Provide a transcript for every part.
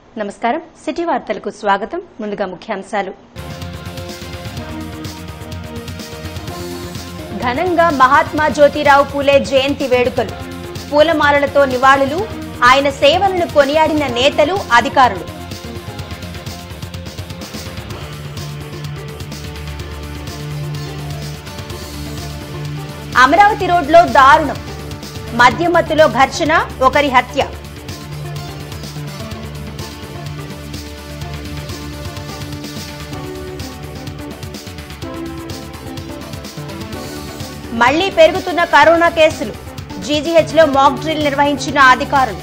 నమస్కారం సిటీ వార్తలకు స్వాగతం ముందుగా ముఖ్యాంశాలు ఘనంగా మహాత్మా జ్యోతిరావు పూలే జయంతి వేడుకలు పూలమాలలతో నివాళులు ఆయన సేవలను కొనియాడిన నేతలు అధికారులు అమరావతి రోడ్లో దారుణం మద్యమత్తులో ఘర్షణ ఒకరి హత్య మళ్లీ పెరుగుతున్న కరోనా కేసులు జీజీహెచ్ లో మాక్ డ్రిల్ నిర్వహించిన అధికారులు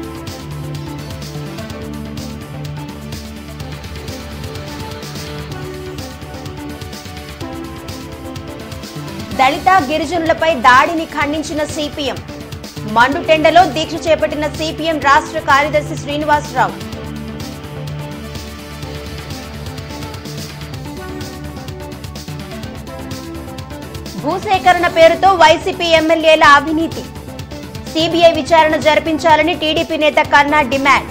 దళిత గిరిజనులపై దాడిని ఖండించిన సిపిఎం మండుటెండలో దీక్ష చేపట్టిన సిపిఎం రాష్ట్ర కార్యదర్శి శ్రీనివాసరావు భూసేకరణ పేరుతో వైసీపీ ఎమ్మెల్యేల అవినీతి సిబిఐ విచారణ జరిపించాలని టీడీపీ నేత కన్నా డిమాండ్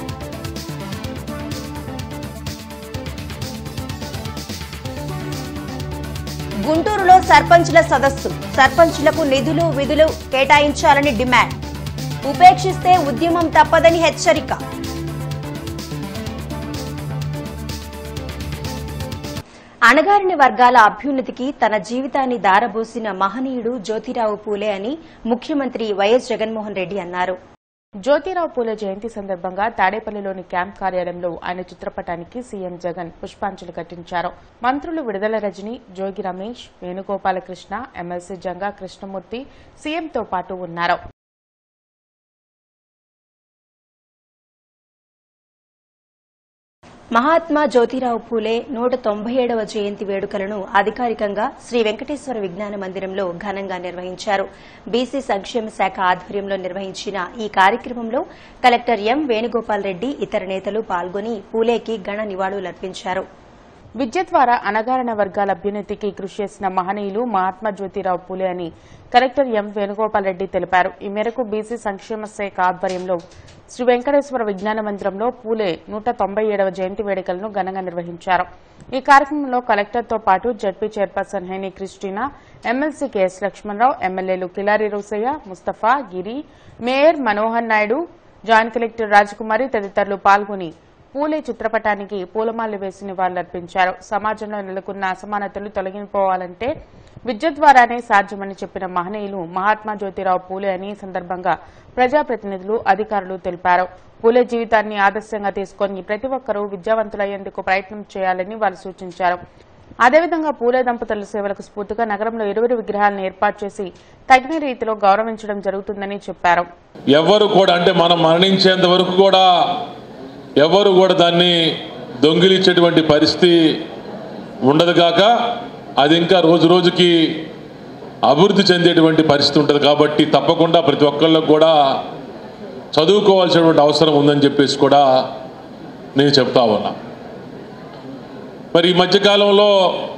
గుంటూరులో సర్పంచుల సదస్సు సర్పంచులకు నిధులు విధులు కేటాయించాలని డిమాండ్ ఉపేక్షిస్తే ఉద్యమం తప్పదని హెచ్చరిక అణగారిన వర్గాల అభ్యున్నతికి తన జీవితాన్ని దారబోసిన మహనీయుడు జ్యోతిరావు పూలే అని ముఖ్యమంత్రి వైఎస్ జగన్మోహన్ రెడ్డి అన్నారు జ్యోతిరావు పూలే జయంతి సందర్భంగా తాడేపల్లిలోని క్యాంప్ కార్యాలయంలో ఆయన చిత్రపటానికి సీఎం జగన్ పుష్పాంజలి ఘటించారు మంత్రులు విడుదల రజని జోగి రమేష్ వేణుగోపాలకృష్ణ ఎమ్మెల్సీ జంగా కృష్ణమూర్తి సీఎంతో పాటు ఉన్నారు మహాత్మా జ్యోతిరావు పూలే నూట తొంభై ఏడవ జయంతి వేడుకలను అధికారికంగా శ్రీ వెంకటేశ్వర విజ్ఞాన మందిరంలో ఘనంగా నిర్వహించారు బీసీ సంక్షేమ శాఖ ఆధ్వర్యంలో నిర్వహించిన ఈ కార్యక్రమంలో కలెక్టర్ ఎం వేణుగోపాల్ రెడ్డి ఇతర నేతలు పాల్గొని పూలేకి ఘన నివాళులర్పించారు విద్య ద్వారా అణగారిన వర్గాల అభ్యున్నతికి కృషి చేసిన మహనీయులు మహాత్మా జ్యోతిరావు పూలే అని కలెక్టర్ ఎం వేణుగోపాల్ రెడ్డి తెలిపారు ఈ మేరకు బీసీ సంక్షేమ శాఖ ఆధ్వర్యంలో శ్రీ వెంకటేశ్వర విజ్ఞాన మందిరంలో పూలే నూట తొంభై ఏడవ జయంతి వేడుకలను ఘనంగా నిర్వహించారు ఈ కార్యక్రమంలో కలెక్టర్తో పాటు ZP chairperson Henry Christina MLC KS Lakshmanarao ఎమ్మెల్యేలు Kilari Rosaiah Mustafa Giri mayor Manohar Naidu joint collector Rajakumari తదితరులు పాల్గొని పూలే చిత్రపటానికి పూలమాలలు వేసి నివాళులర్పించారు సమాజంలో నెలకొన్న అసమానతలు తొలగిపోవాలంటే విద్య ద్వారానే సాధ్యమని చెప్పిన మహనీయులు మహాత్మా జ్యోతిరావు పూలే అని ఈ సందర్భంగా ప్రజాప్రతినిధులు అధికారులు తెలిపారు పూలే జీవితాన్ని ఆదర్శంగా తీసుకొని ప్రతి ఒక్కరూ విద్యావంతులయ్యేందుకు ప్రయత్నం చేయాలని వారు సూచించారు అదేవిధంగా పూలే దంపతుల సేవలకు స్ఫూర్తిగా నగరంలో ఇరువురు విగ్రహాలను ఏర్పాటు చేసి తగిన రీతిలో గౌరవించడం జరుగుతుందని చెప్పారు ఎవరు కూడా అంటే మనం మరణించేంత వరకు కూడా ఎవరు కూడా దాన్ని దొంగిలించేటువంటి పరిస్థితి ఉండదు కాక అది ఇంకా రోజు రోజుకి అభివృద్ధి చెందేటువంటి పరిస్థితి ఉంటుంది కాబట్టి తప్పకుండా ప్రతి ఒక్కళ్ళకు కూడా చదువుకోవాల్సినటువంటి అవసరం ఉందని చెప్పేసి కూడా నేను చెప్తా ఉన్నా మరి ఈ మధ్యకాలంలో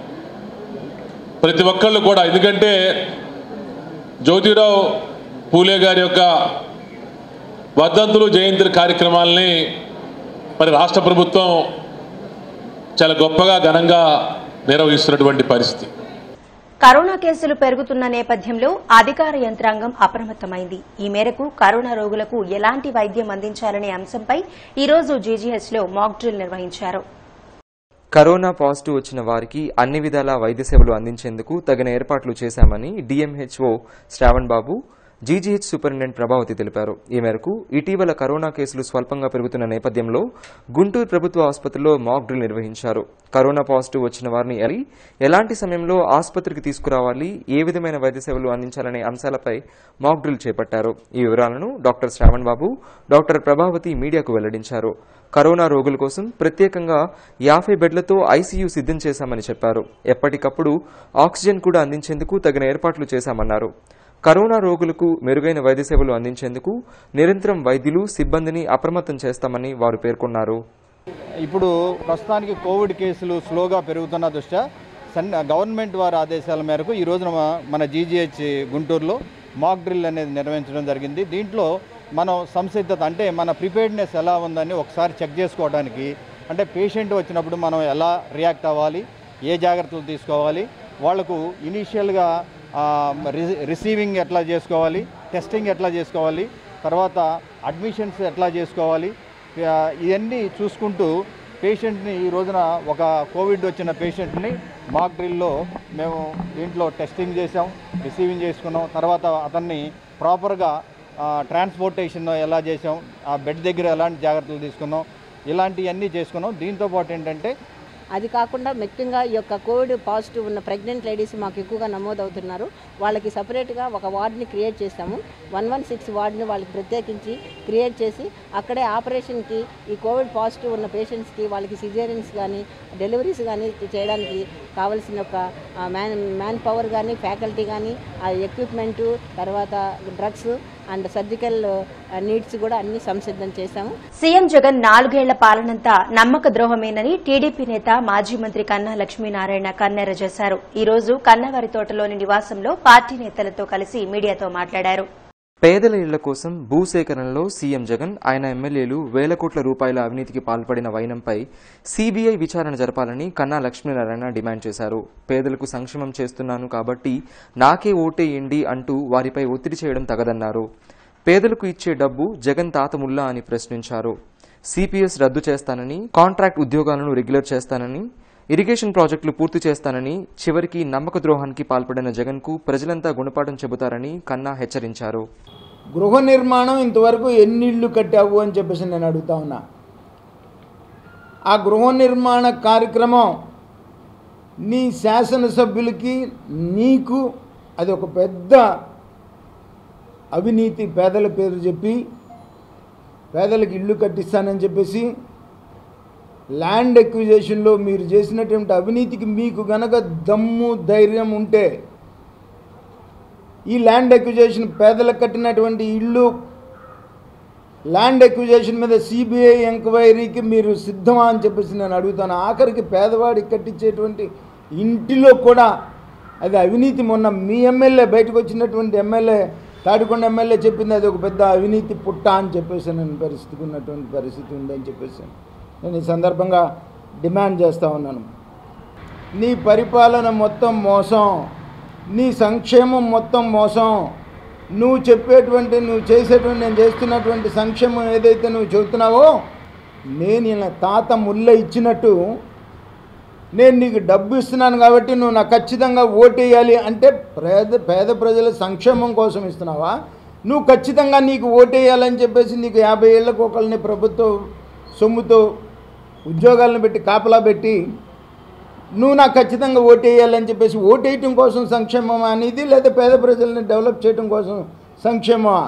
ప్రతి ఒక్కళ్ళు కూడా ఎందుకంటే జ్యోతిరావు పూలే గారి యొక్క వర్ధంతులు జయంతి కార్యక్రమాలని మరి రాష్ట్ర ప్రభుత్వం చాలా గొప్పగా ఘనంగా నిర్వహిస్తున్నటువంటి పరిస్థితి కరోనా కేసులు పెరుగుతున్న నేపథ్యంలో అధికార యంత్రాంగం అప్రమత్తమైంది ఈ మేరకు కరోనా రోగులకు ఎలాంటి వైద్యం అందించాలనే అంశంపై ఈ రోజు జీజీహెచ్ లో మాక్ డ్రిల్ నిర్వహించారు కరోనా పాజిటివ్ వచ్చిన వారికి అన్ని విధాల వైద్య సేవలు అందించేందుకు తగిన ఏర్పాట్లు చేశామని DMHO Sravan Babu GGH superintendent Prabhavathi తెలిపారు ఈ మేరకు ఇటీవల కరోనా కేసులు స్వల్పంగా పెరుగుతున్న నేపథ్యంలో గుంటూరు ప్రభుత్వ ఆసుపత్రిలో మాక్ డ్రిల్ నిర్వహించారు కరోనా పాజిటివ్ వచ్చిన వారిని ఎలి ఎలాంటి సమయంలో ఆసుపత్రికి తీసుకురావాలి ఏ విధమైన వైద్య సేవలు అందించాలనే అంశాలపై మాక్ డ్రిల్ చేపట్టారు ఈ వివరాలను డాక్టర్ శ్రావణ్ బాబు డాక్టర్ ప్రభావతి మీడియాకు వెల్లడించారు కరోనా రోగుల కోసం ప్రత్యేకంగా యాభై బెడ్లతో ఐసీయూ సిద్ధం చేశామని చెప్పారు ఎప్పటికప్పుడు ఆక్సిజన్ కూడా అందించేందుకు తగిన ఏర్పాట్లు చేశామన్నారు కరోనా రోగులకు మెరుగైన వైద్య సేవలు అందించేందుకు నిరంతరం వైద్యులు సిబ్బందిని అప్రమత్తం చేస్తామని వారు పేర్కొన్నారు ఇప్పుడు ప్రస్తుతానికి కోవిడ్ కేసులు స్లోగా పెరుగుతున్న దృష్ట్యా సన్ గవర్నమెంట్ వారి ఆదేశాల మేరకు ఈ రోజున మ- మన జీజీహెచ్ గుంటూరులో మాక్ డ్రిల్ అనేది నిర్వహించడం జరిగింది దీంట్లో మనం సంసిద్ధత అంటే మన ప్రిపేర్డ్నెస్ ఎలా ఉందని ఒకసారి చెక్ చేసుకోవడానికి అంటే పేషెంట్ వచ్చినప్పుడు మనం ఎలా రియాక్ట్ అవ్వాలి ఏ జాగ్రత్తలు తీసుకోవాలి వాళ్లకు ఇనీషియల్గా రిసీవింగ్ ఎట్లా చేసుకోవాలి టెస్టింగ్ ఎట్లా చేసుకోవాలి తర్వాత అడ్మిషన్స్ ఎట్లా చేసుకోవాలి ఆ, ఇవన్నీ చూసుకుంటూ పేషెంట్ని ఈ రోజున ఒక కోవిడ్ వచ్చిన పేషెంట్ని మాక్ డ్రిల్లో మేము దీంట్లో టెస్టింగ్ చేసాం రిసీవింగ్ చేసుకున్నాం తర్వాత అతన్ని ప్రాపర్గా ట్రాన్స్పోర్టేషన్ ఎలా చేసాం ఆ బెడ్ దగ్గర ఎలాంటి జాగ్రత్తలు తీసుకున్నాం ఇలాంటివన్నీ చేసుకున్నాం దీంతో పాటు ఏంటంటే అది కాకుండా ముఖ్యంగా ఈ యొక్క కోవిడ్ పాజిటివ్ ఉన్న ప్రెగ్నెంట్ లేడీస్ మాకు ఎక్కువగా నమోదవుతున్నారు వాళ్ళకి సపరేట్గా ఒక వార్డ్ని క్రియేట్ చేస్తాము వన్ వన్ సిక్స్ వార్డ్ని వాళ్ళకి ప్రత్యేకించి క్రియేట్ చేసి అక్కడే ఆపరేషన్కి ఈ కోవిడ్ పాజిటివ్ ఉన్న పేషెంట్స్కి వాళ్ళకి సిజేరియన్స్ కానీ డెలివరీస్ కానీ చేయడానికి కావలసిన ఒక ఆ, మ్యాన్ మ్యాన్ పవర్ కానీ ఫ్యాకల్టీ కానీ ఆ ఎక్విప్మెంటు తర్వాత డ్రగ్స్ అండ్ సర్జికల్ నీడ్స్ కూడా అన్ని సంసిద్ధం చేశాము సీఎం జగన్ నాలుగేళ్ల పాలనంతా నమ్మక ద్రోహమేనని టీడీపీ నేత మాజీ మంత్రి కన్నా లక్ష్మీనారాయణ కన్నెర చేశారు ఈ రోజు కన్నవారి తోటలోని నివాసంలో పార్టీ నేతలతో కలిసి మీడియాతో మాట్లాడారు పేదల ఇళ్ల కోసం భూసేకరణలో సీఎం జగన్ ఆయన ఎమ్మెల్యేలు వేల కోట్ల రూపాయల అవినీతికి పాల్పడిన వైనంపై సీబీఐ విచారణ జరపాలని కన్నా లక్ష్మీనారాయణ డిమాండ్ చేశారు పేదలకు సంక్షేమం చేస్తున్నాను కాబట్టి నాకే ఓటేయండి అంటూ వారిపై ఒత్తిడి చేయడం తగదన్నారు పేదలకు ఇచ్చే డబ్బు జగన్ తాత ముల్లా అని ప్రశ్నించారు సిపిఎస్ రద్దు చేస్తానని కాంట్రాక్ట్ ఉద్యోగాలను రెగ్యులర్ చేస్తానని ఇరిగేషన్ ప్రాజెక్టులు పూర్తి చేస్తానని చివరికి నమ్మక ద్రోహానికి పాల్పడిన జగన్కు ప్రజలంతా గుణపాఠం చెబుతారని కన్నా హెచ్చరించారు గృహ నిర్మాణం ఇంతవరకు ఎన్ని ఇళ్ళు కట్టావు అని చెప్పేసి నేను అడుగుతా ఉన్నా ఆ గృహ నిర్మాణ కార్యక్రమం నీ శాసనసభ్యులకి నీకు అది ఒక పెద్ద అవినీతి పేదల పేరు చెప్పి పేదలకు ఇల్లు కట్టిస్తానని చెప్పేసి ల్యాండ్ ఎక్విజేషన్లో మీరు చేసినటువంటి అవినీతికి మీకు గనక దమ్ము ధైర్యం ఉంటే ఈ ల్యాండ్ ఎక్విజేషన్ పేదలకు కట్టినటువంటి ఇల్లు ల్యాండ్ ఎక్విజేషన్ మీద సిబిఐ ఎంక్వైరీకి మీరు సిద్ధమా అని చెప్పేసి నేను అడుగుతాను ఆఖరికి పేదవాడికి కట్టించేటువంటి ఇంటిలో కూడా అది అవినీతి మొన్న మీ ఎమ్మెల్యే బయటకు వచ్చినటువంటి ఎమ్మెల్యే తాడికొండ ఎమ్మెల్యే చెప్పింది అది ఒక పెద్ద అవినీతి పుట్ట అని చెప్పేసి నేను పరిస్థితికి ఉన్నటువంటి పరిస్థితి ఉందని చెప్పేసి నేను ఈ సందర్భంగా డిమాండ్ చేస్తూ ఉన్నాను నీ పరిపాలన మొత్తం మోసం నీ సంక్షేమం మొత్తం మోసం నువ్వు చెప్పేటువంటి నువ్వు చేసేటువంటి నేను చేస్తున్నటువంటి సంక్షేమం ఏదైతే నువ్వు చెబుతున్నావో నేను ఇలా తాత ముల్ల ఇచ్చినట్టు నేను నీకు డబ్బు ఇస్తున్నాను కాబట్టి నువ్వు నాకు ఖచ్చితంగా ఓటేయాలి అంటే పేద పేద ప్రజల సంక్షేమం కోసం ఇస్తున్నావా నువ్వు ఖచ్చితంగా నీకు ఓటేయాలని చెప్పేసి నీకు యాభై ఏళ్ళకు ఒకళ్ళని ప్రభుత్వ సొమ్ముతో ఉద్యోగాలను పెట్టి కాపలా పెట్టి నువ్వు నాకు ఖచ్చితంగా ఓటేయాలని చెప్పేసి ఓటేయటం కోసం సంక్షేమం అనేది లేదా పేద ప్రజల్ని డెవలప్ చేయడం కోసం సంక్షేమమా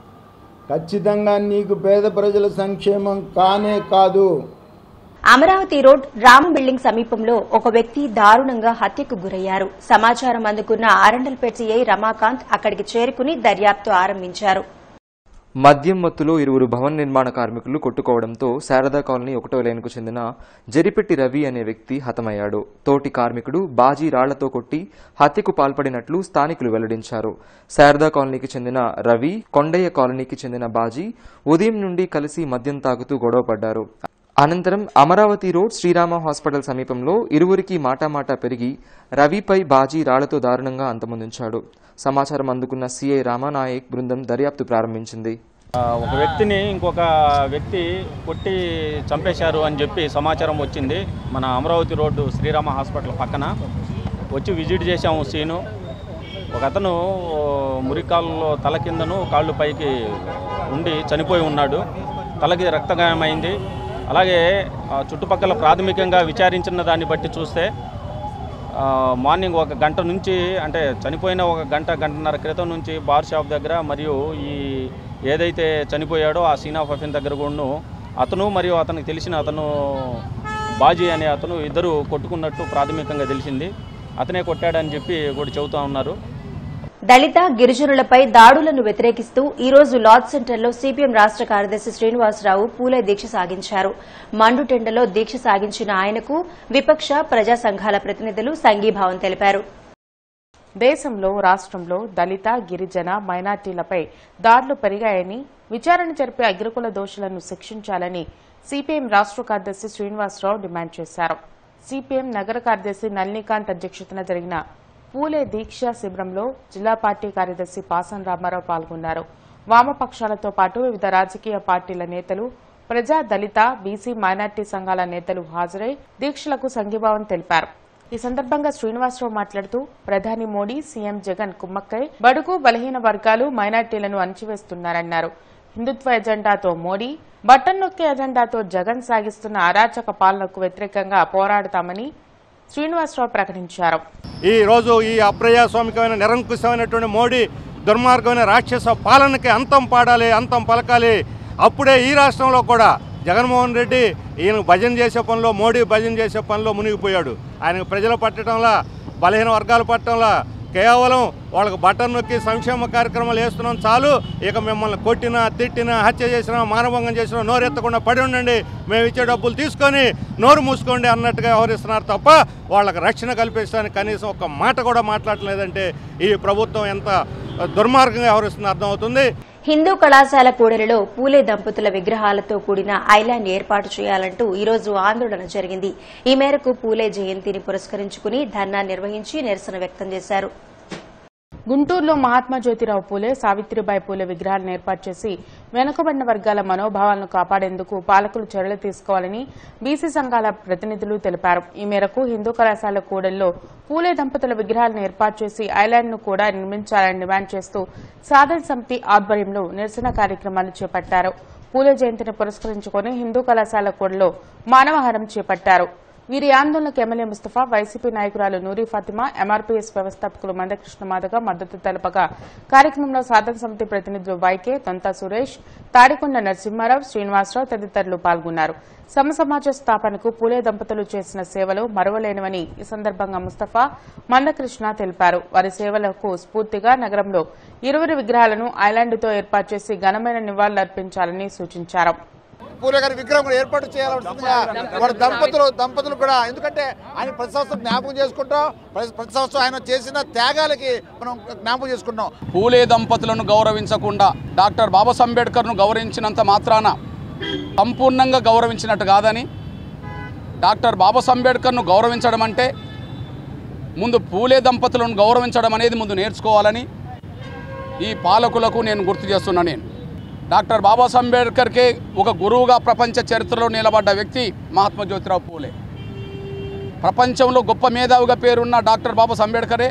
ఖచ్చితంగా నీకు పేద ప్రజల సంక్షేమం కానే కాదు అమరావతి రోడ్ రామ బిల్డింగ్ సమీపంలో ఒక వ్యక్తి దారుణంగా హత్యకు గురయ్యారు సమాచారం అందుకున్న ఆరండల్పేట సిఐ రమాకాంత్ అక్కడికి చేరుకుని దర్యాప్తు ఆరంభించారు మద్యం మత్తులో ఇరువురు భవన నిర్మాణ కార్మికులు కొట్టుకోవడంతో శారదా కాలనీ ఒకటో లైన్కు చెందిన జరిపెట్టి రవి అనే వ్యక్తి హతమయ్యాడు తోటి కార్మికుడు బాజీ రాళ్లతో కొట్టి హత్యకు పాల్పడినట్లు స్థానికులు వెల్లడించారు శారదా కాలనీకి చెందిన రవి కొండయ్య కాలనీకి చెందిన బాజీ ఉదయం నుండి కలిసి మద్యం తాగుతూ గొడవపడ్డారు అనంతరం అమరావతి రోడ్ శ్రీరామ హాస్పిటల్ సమీపంలో ఇరువురికి మాటామాటా పెరిగి రవిపై బాజీ రాళ్లతో దారుణంగా అంతమొందించాడు సమాచారం అందుకున్న సీఐ రామానాయక్ బృందం దర్యాప్తు ప్రారంభించింది ఆ, ఒక వ్యక్తిని ఇంకొక వ్యక్తి కొట్టి చంపేశారు అని చెప్పి సమాచారం వచ్చింది మన అమరావతి రోడ్డు శ్రీరామ హాస్పిటల్ పక్కన వచ్చి విజిట్ చేశాము సీను ఒక అతను మురికాల్లో తల కిందను కాళ్ళు పైకి ఉండి చనిపోయి ఉన్నాడు తలకి రక్తగాయమైంది అలాగే ఆ, చుట్టుపక్కల ప్రాథమికంగా విచారించిన దాన్ని బట్టి చూస్తే ఆ, మార్నింగ్ ఒక గంట నుంచి అంటే చనిపోయిన ఒక గంట గంటన్నర క్రితం నుంచి బార్ షాప్ దగ్గర మరియు ఈ ఏదైతే చనిపోయాడో ఆ సీన్ ఆఫ్ అఫెన్ దగ్గర కూడాను అతను మరియు అతనికి తెలిసిన అతను బాజీ అనే అతను ఇద్దరు కొట్టుకున్నట్టు ప్రాథమికంగా తెలిసింది అతనే కొట్టాడని చెప్పి కూడా చెబుతా ఉన్నారు దళిత గిరిజనులపై దాడులను వ్యతిరేకిస్తూ ఈ రోజు లార్డ్ సెంటర్లో సిపిఎం రాష్ట కార్యదర్శి శ్రీనివాసరావు పూలే దీక్ష సాగించారు మండుటెండలో దీక్ష సాగించిన ఆయనకు విపక్ష ప్రజా సంఘాల ప్రతినిధులు సంఘీభావం తెలిపారు దేశంలో రాష్ట్రంలో దళిత గిరిజన మైనార్టీలపై దాడులు పెరిగాయని విచారణ జరిపే అగ్రకుల దోషులను శిక్షించాలని సిపిఎం రాష్ట్ర కార్యదర్శి శ్రీనివాసరావు డిమాండ్ చేశారు సిపిఎం నగర కార్యదర్శి నళినీకాంత్ అధ్యక్షతన జరిగిన పూలే దీక్ష శిబిరంలో జిల్లా పార్టీ కార్యదర్శి పాసం రామారావు పాల్గొన్నారు వామపక్షాలతో పాటు వివిధ రాజకీయ పార్టీల నేతలు ప్రజా దళిత బీసీ మైనార్టీ సంఘాల నేతలు హాజరై దీక్షలకు సంఘీభావం తెలిపారు ఈ సందర్భంగా శ్రీనివాసరావు మాట్లాడుతూ ప్రధాని మోడీ సీఎం జగన్ కుమ్మక్కై బడుగు బలహీన వర్గాలు మైనార్టీలను అణచివేస్తున్నారన్నారు హిందుత్వ ఎజెండాతో మోడీ బట్టన్ నొక్కే ఎజెండాతో జగన్ సాగిస్తున్న అరాచక పాలనకు వ్యతిరేకంగా పోరాడతామని శ్రీనివాసరావు ప్రకటించారు ఈ రోజు ఈ అప్రజాస్వామికమైన నిరంకుశమైనటువంటి మోడీ దుర్మార్గమైన రాక్షస పాలనకి అంతం పాడాలి అంతం పలకాలి అప్పుడే ఈ రాష్ట్రంలో కూడా జగన్మోహన్ రెడ్డి ఈయన భజన చేసే పనిలో మోడీ భజన చేసే పనిలో మునిగిపోయాడు ఆయన ప్రజలు పట్టడంలా బలహీన వర్గాలు పట్టడంలా కేవలం వాళ్ళకి బటన్ నొక్కి సంక్షేమ కార్యక్రమాలు వేస్తున్నాం చాలు ఇక మిమ్మల్ని కొట్టినా తిట్టినా హత్య చేసినా మానభంగం చేసినా నోరు ఎత్తకుండా పడి ఉండండి మేము ఇచ్చే డబ్బులు తీసుకొని నోరు మూసుకోండి అన్నట్టుగా వ్యవహరిస్తున్నారు తప్ప వాళ్ళకి రక్షణ కల్పించడానికి కనీసం ఒక మాట కూడా మాట్లాడలేదంటే ఈ ప్రభుత్వం ఎంత దుర్మార్గంగా వ్యవహరిస్తుందో అర్థమవుతుంది హిందూ కళాశాల కూడలిలో పూలే దంపతుల విగ్రహాలతో కూడిన ఐలాండ్ ఏర్పాటు చేయాలంటూ ఈ రోజు ఆందోళన జరిగింది ఈ మేరకు పూలే జయంతిని పురస్కరించుకుని ధర్నా నిర్వహించి నిరసన వ్యక్తం చేశారు గుంటూరులో మహాత్మా జ్యోతిరావు పూలే సావిత్రిబాయి పూలే విగ్రహాలను ఏర్పాటు చేసి వెనుకబడిన వర్గాల మనోభావాలను కాపాడేందుకు పాలకులు చర్యలు తీసుకోవాలని బీసీ సంఘాల ప్రతినిధులు తెలిపారు ఈ మేరకు హిందూ కళాశాల కూడల్లో పూలే దంపతుల విగ్రహాలను ఏర్పాటు చేసి ఐలాండ్ ను కూడా నిర్మించాలని డిమాండ్ చేస్తూ సాధన సమితి ఆధ్వర్యంలో నిరసన కార్యక్రమాలు చేపట్టారు పూలే జయంతిని పురస్కరించుకుని హిందూ కళాశాల కూడలో మానవహారం చేపట్టారు వీరి ఆందోళనకు ఎమ్మెల్యే ముస్తఫా వైసీపీ నాయకురాలు నూరి ఫాతిమా ఎంఆర్పీఎస్ వ్యవస్థాపకులు మందకృష్ణ మాదగ మద్దతు తెలపగా కార్యక్రమంలో సాధన సమితి ప్రతినిధులు వైకే తొంత సురేష్ తాడికొండ నరసింహారావు శ్రీనివాసరావు తదితరులు పాల్గొన్నారు సమ సమాజ స్థాపనకు పూలే దంపతులు చేసిన సేవలు మరువలేనివని ఈ సందర్భంగా ముస్తఫా మందకృష్ణ తెలిపారు వారి సేవలకు స్ఫూర్తిగా నగరంలో ఇరువురి విగ్రహాలను ఐలాండ్తో ఏర్పాటు చేసి ఘనమైన నివాళులర్పించాలని సూచించారు పూలే గారి విగ్రహం కూడా ఏర్పాటు చేయాల్సిందిగా వారి దంపతులు దంపతులు కూడా ఎందుకంటే ఆయన ప్రతి సంవత్సరం జ్ఞాపకం చేసుకుంటాం ప్రతి ప్రతి సంవత్సరం ఆయన చేసిన త్యాగాలకి మనం జ్ఞాపకం చేసుకుంటాం పూలే దంపతులను గౌరవించకుండా డాక్టర్ బాబాసాహెబ్ అంబేద్కర్ను గౌరవించినంత మాత్రాన సంపూర్ణంగా గౌరవించినట్టు కాదని డాక్టర్ బాబాసాహెబ్ అంబేద్కర్ను గౌరవించడం అంటే ముందు పూలే దంపతులను గౌరవించడం అనేది ముందు నేర్చుకోవాలని ఈ పాలకులకు నేను గుర్తు చేస్తున్నా నేను డాక్టర్ బాబాసాహెబ్ అంబేద్కర్కే ఒక గురువుగా ప్రపంచ చరిత్రలో నిలబడ్డ వ్యక్తి మహాత్మా జ్యోతిరావు పూలే ప్రపంచంలో గొప్ప మేధావిగా పేరున్న డాక్టర్ బాబాసాహెబ్ అంబేద్కరే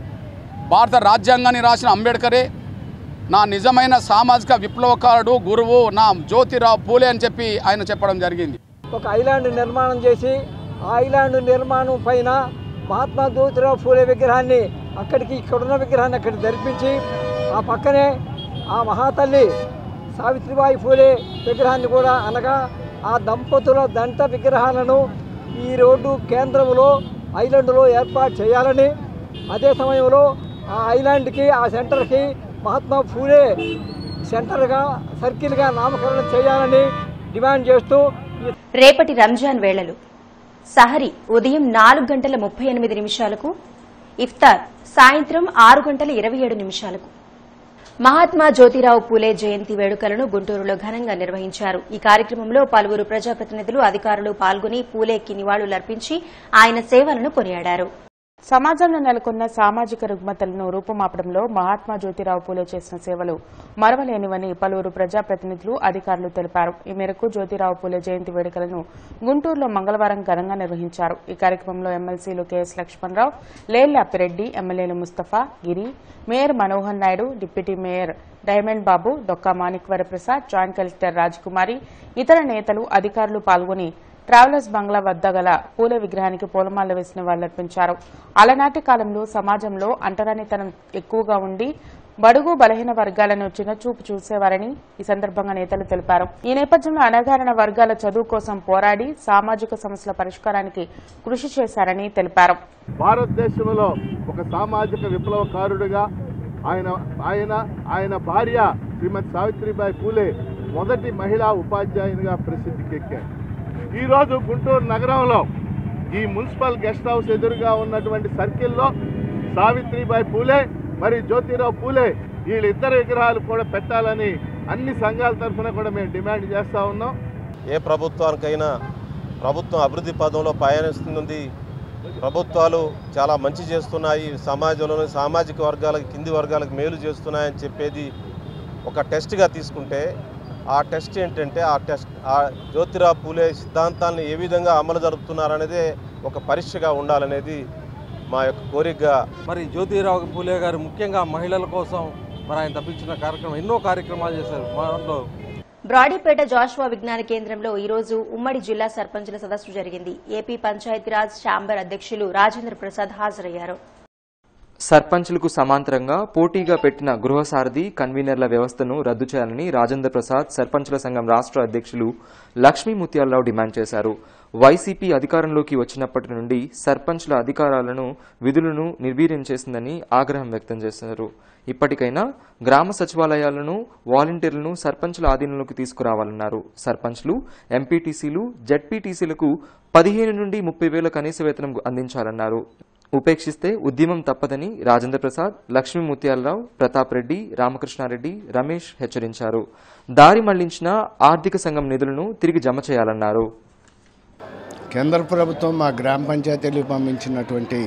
భారత రాజ్యాంగాన్ని రాసిన అంబేద్కరే నా నిజమైన సామాజిక విప్లవకారుడు గురువు నా జ్యోతిరావు పూలే అని చెప్పి ఆయన చెప్పడం జరిగింది ఒక ఐలాండ్ నిర్మాణం చేసి ఆ ఐలాండ్ నిర్మాణం పైన మహాత్మా జ్యోతిరావు ఫూలే విగ్రహాన్ని అక్కడికి ఇక్కడున్న విగ్రహాన్ని అక్కడికి ధరిపించి ఆ పక్కనే ఆ మహాతల్లి సావిత్రిబాయి ఫూలే విగ్రహాన్ని కూడా అనగా ఆ దంపతుల దంత విగ్రహాలను ఈ రోడ్డు కేంద్రంలో ఐలాండ్లో ఏర్పాటు చేయాలని అదే సమయంలో ఆ ఐలాండ్కి ఆ సెంటర్కి మహాత్మా ఫూలే సెంటర్గా సర్కిల్గా నామకరణం చేయాలని డిమాండ్ చేస్తూ ఈ రేపటి రంజాన్ వేళలు సహరి ఉదయం నాలుగు గంటల ముప్పై ఎనిమిది నిమిషాలకు ఇఫ్తార్ సాయంత్రం ఆరు గంటల ఇరవై ఏడు నిమిషాలకు మహాత్మా జ్యోతిరావు పూలే జయంతి వేడుకలను గుంటూరులో ఘనంగా నిర్వహించారు ఈ కార్యక్రమంలో పలువురు ప్రజాప్రతినిధులు అధికారులు పాల్గొని పూలేకి నివాళులర్పించి ఆయన సేవలను కొనియాడారు సమాజంలో నెలకొన్న సామాజిక రుగ్మతలను రూపుమాపడంలో మహాత్మా జ్యోతిరావు పూలే చేసిన సేవలు మరవలేనివని పలువురు ప్రజాప్రతినిధులు అధికారులు తెలిపారు ఈ మేరకు జ్యోతిరావు పూలే జయంతి వేడుకలను గుంటూరులో మంగళవారం ఘనంగా నిర్వహించారు ఈ కార్యక్రమంలో ఎమ్మెల్సీలు కెఎస్ లక్ష్మణరావు లేళ్ల అప్పిరెడ్డి ఎమ్మెల్యేలు Mustafa Giri mayor Manohar Naidu deputy mayor diamond Babu Dokka Manik Varaprasad joint collector Rajakumari ఇతర నేతలు అధికారులు పాల్గొని ట్రావెలర్స్ బంగ్లా వద్ద గల పూల విగ్రహానికి పూలమాల వేసిన వాళ్లర్పించారు అలనాటి కాలంలో సమాజంలో అంటరానితనం ఎక్కువగా ఉండి బడుగు బలహీన వర్గాలను చిన్నచూపు చూసేవారని ఈ సందర్భంగా నేతలు తెలిపారు ఈ నేపథ్యంలో అణగారిన వర్గాల చదువు కోసం పోరాడి సామాజిక సమస్యల పరిష్కారానికి కృషి చేశారని తెలిపారు భారతదేశంలో ఒక సామాజిక విప్లవకారుడిగా ఆయన ఆయన ఆయన భార్య శ్రీమతి సావిత్రిబాయి పూలే మొదటి మహిళా ఉపాధ్యాయునిగా ప్రసిద్ధికెక్కారు ఈరోజు గుంటూరు నగరంలో ఈ మున్సిపల్ గెస్ట్ హౌస్ ఎదురుగా ఉన్నటువంటి సర్కిల్లో సావిత్రిబాయి పూలే మరి జ్యోతిరావు పూలే వీళ్ళిద్దరు విగ్రహాలు కూడా పెట్టాలని అన్ని సంఘాల తరఫున కూడా మేము డిమాండ్ చేస్తూ ఉన్నాం ఏ ప్రభుత్వానికైనా ప్రభుత్వం అభివృద్ధి పదంలో పయనిస్తుంది ప్రభుత్వాలు చాలా మంచి చేస్తున్నాయి సమాజంలోని సామాజిక వర్గాలకు కింది వర్గాలకు మేలు చేస్తున్నాయని చెప్పేది ఒక టెస్ట్గా తీసుకుంటే ఆ టెస్ట్ ఏంటంటే ఆ టెస్ట్ ఆ జ్యోతిరావు పూలే సిద్ధాంతాలను ఏ విధంగా అమలు జరుపుతున్నారనేదే ఒక పరీక్షగా ఉండాలనేది మా యొక్క కోరికగా మరి జ్యోతిరావు పూలే గారు ముఖ్యంగా మహిళల కోసం మరి ఆయన తప్పించిన కార్యక్రమం ఎన్నో కార్యక్రమాలు చేశారు మా దాంట్లో బ్రాడీపేట జాషువా విజ్ఞాన కేంద్రంలో ఈ రోజు ఉమ్మడి జిల్లా సర్పంచుల సదస్సు జరిగింది ఏపీ పంచాయతీరాజ్ ఛాంబర్ అధ్యక్షులు రాజేంద్ర ప్రసాద్ హాజరయ్యారు సర్పంచులకు సమాంతరంగా పోటీగా పెట్టిన గృహసారథి కన్వీనర్ల వ్యవస్థను రద్దు చేయాలని రాజేంద్ర ప్రసాద్ సర్పంచుల సంఘం రాష్ట్ర అధ్యక్షులు లక్ష్మీ ముత్యాలరావు డిమాండ్ చేశారు వైసీపీ అధికారంలోకి వచ్చినప్పటి నుండి సర్పంచ్ల అధికారాలను విధులను నిర్వీర్యం చేసిందని ఆగ్రహం వ్యక్తం చేశారు ఇప్పటికైనా గ్రామ సచివాలయాలను వాలంటీర్లను సర్పంచ్ల ఆధీనంలోకి తీసుకురావాలన్నారు సర్పంచ్లు ఎంపీటీసీలు జడ్పీటీసీలకు పదిహేను నుండి ముప్పై వేల కనీస వేతనం అందించాలన్నారు ఉపేక్షిస్తే ఉద్యమం తప్పదని రాజేంద్ర ప్రసాద్ లక్ష్మీ ముత్యాలరావు ప్రతాప్ రెడ్డి రామకృష్ణారెడ్డి రమేష్ హెచ్చరించారు దారి మళ్లించిన ఆర్థిక సంఘం నిధులను తిరిగి జమ చేయాలన్నారు కేంద్ర ప్రభుత్వం మా గ్రామ పంచాయతీలకు పంపించినటువంటి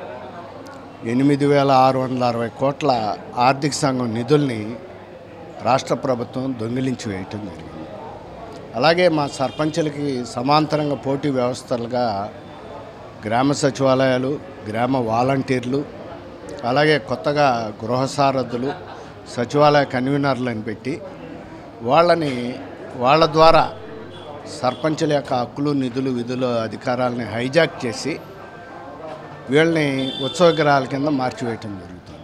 ఎనిమిది వేల ఆరు వందల అరవై కోట్ల ఆర్థిక సంఘం నిధుల్ని రాష్ట్ర ప్రభుత్వం దొంగిలించి వేయటం జరిగింది అలాగే మా సర్పంచులకి సమాంతరంగా పోటీ వ్యవస్థలుగా గ్రామ సచివాలయాలు గ్రామ వాలంటీర్లు అలాగే కొత్తగా గృహ సారథులు సచివాలయ కన్వీనర్లను పెట్టి వాళ్ళని వాళ్ళ ద్వారా సర్పంచుల యొక్క హక్కులు నిధులు విధులు అధికారాలని హైజాక్ చేసి వీళ్ళని ఉత్సవ విగ్రహాల కింద మార్చివేయటం జరుగుతుంది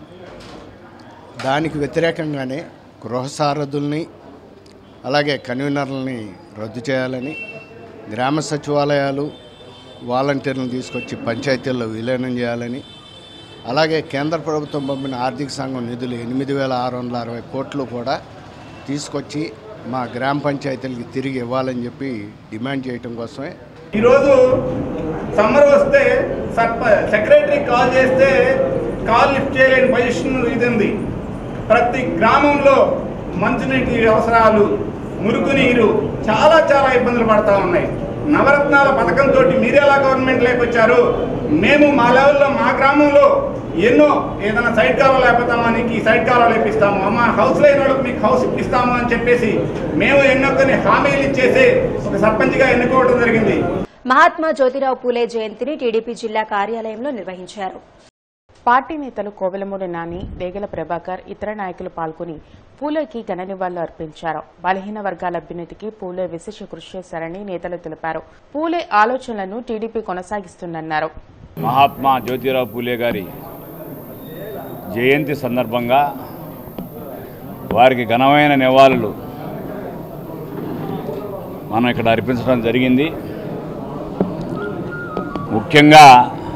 దానికి వ్యతిరేకంగానే గృహ సారథుల్ని అలాగే కన్వీనర్లని రద్దు చేయాలని గ్రామ సచివాలయాలు వాలంటీర్లను తీసుకొచ్చి పంచాయతీల్లో విలీనం చేయాలని అలాగే కేంద్ర ప్రభుత్వం పంపిన ఆర్థిక సంఘం నిధులు ఎనిమిది వేల ఆరు వందల అరవై కోట్లు కూడా తీసుకొచ్చి మా గ్రామ పంచాయతీలకి తిరిగి ఇవ్వాలని చెప్పి డిమాండ్ చేయటం కోసమే ఈరోజు సమ్మర్ వస్తే సర్ప సెక్రటరీ కాల్ చేస్తే కాల్ లిఫ్ట్ చేయలేని పొజిషన్ ఇది ఉంది ప్రతి గ్రామంలో మంచినీటి అవసరాలు మురుగునీరు చాలా చాలా ఇబ్బందులు పడతా ఉన్నాయి నవరత్నాల పథకంతో మీరు ఎలా గవర్నమెంట్ లేకొచ్చారు మేము మా లెవెల్లో మా గ్రామంలో ఎన్నో ఏదైనా సైడ్ కాలువ లేకపోతామా నీకు ఈ సైడ్ కాలువ లేపిస్తాము అమ్మ హౌస్ లేని వాళ్ళకి మీకు హౌస్ ఇప్పిస్తాము అని చెప్పేసి మేము ఎన్నో కొన్ని హామీలు ఇచ్చేసి ఒక సర్పంచ్గా ఎన్నుకోవడం జరిగింది మహాత్మా జ్యోతిరావు పూలే జయంతిని టీడీపీ జిల్లా కార్యాలయంలో నిర్వహించారు పార్టీ నేతలు కోవెలమూడి నాని డేగల ప్రభాకర్ ఇతర నాయకులు పాల్గొని పూలేకి ఘన నివాళులు అర్పించారు బలహీన వర్గాల అభ్యున్నతికి పూలే విశేష కృషి చేశారని నేతలు తెలిపారు పూలే ఆలోచనలను టీడీపీ కొనసాగిస్తుందన్నారు మహాత్మా జ్యోతిరావు పూలే గారి జయంతి సందర్భంగా వారికి ఘనమైన నివాళులు మనం ఇక్కడ అర్పించడం జరిగింది ముఖ్యంగా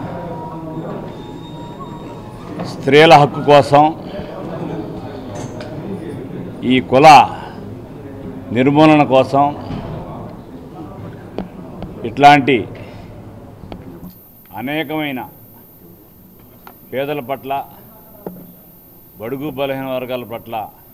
స్త్రీల హక్కు కోసం ఈ కుల నిర్మూలన కోసం ఇట్లాంటి అనేకమైన పేదల పట్ల బడుగు బలహీన వర్గాల పట్ల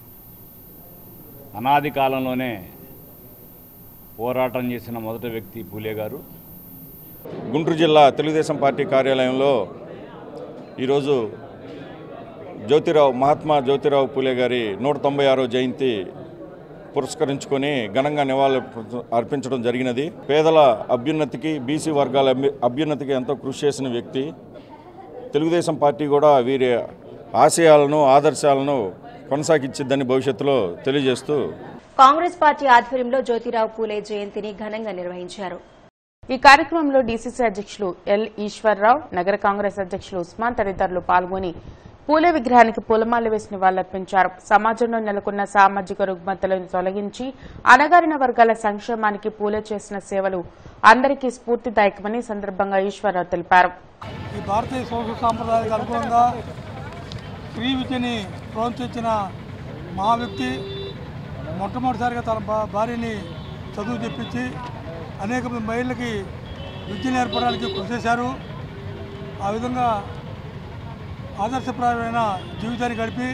అనాది కాలంలోనే పోరాటం చేసిన మొదటి వ్యక్తి పూలే గారు గుంటూరు జిల్లా తెలుగుదేశం పార్టీ కార్యాలయంలో ఈరోజు జ్యోతిరావు మహాత్మా జ్యోతిరావు పూలే గారి నూట తొంభై ఆరో జయంతి పురస్కరించుకొని ఘనంగా నివాళులు అర్పించడం జరిగినది పేదల అభ్యున్నతికి బీసీ వర్గాల అభ్యు- అభ్యున్నతికి ఎంతో కృషి చేసిన వ్యక్తి తెలుగుదేశం పార్టీ కూడా వీరి ఆశయాలను ఆదర్శాలను కొనసాగించిద్దని భవిష్యత్తులో తెలియజేస్తూ కాంగ్రెస్ పార్టీ ఆధ్వర్యంలో జ్యోతిరావు పూలే జయంతిని ఘనంగా నిర్వహించారు ఈ కార్యక్రమంలో డీసీసీ అధ్యక్షులు ఎల్ ఈశ్వరరావు నగర కాంగ్రెస్ అధ్యక్షులు ఉస్మాన్ తదితరులు పాల్గొని పూలే విగ్రహానికి పూలమాల వేసి నివాళులర్పించారు సమాజంలో నెలకొన్న సామాజిక రుగ్మతలను తొలగించి అణగారిన వర్గాల సంక్షేమానికి పూలే చేసిన సేవలు అందరికీ స్ఫూర్తిదాయకమని ఈ సందర్భంగా ఈశ్వరరావు తెలిపారు ఈ భారతీయ సంస్కృతి సాంప్రదాయాలకు అనుగుణంగా స్త్రీ విద్యని ప్రోత్సహించిన మహా వ్యక్తి మొట్టమొదటిసారిగా తన భా- భార్యని చదువు చెప్పించి అనేక మంది మహిళలకి విద్య నేర్పడానికి కృషి చేశారు ఆ విధంగా ఆదర్శప్రాయమైన జీవితాన్ని గడిపి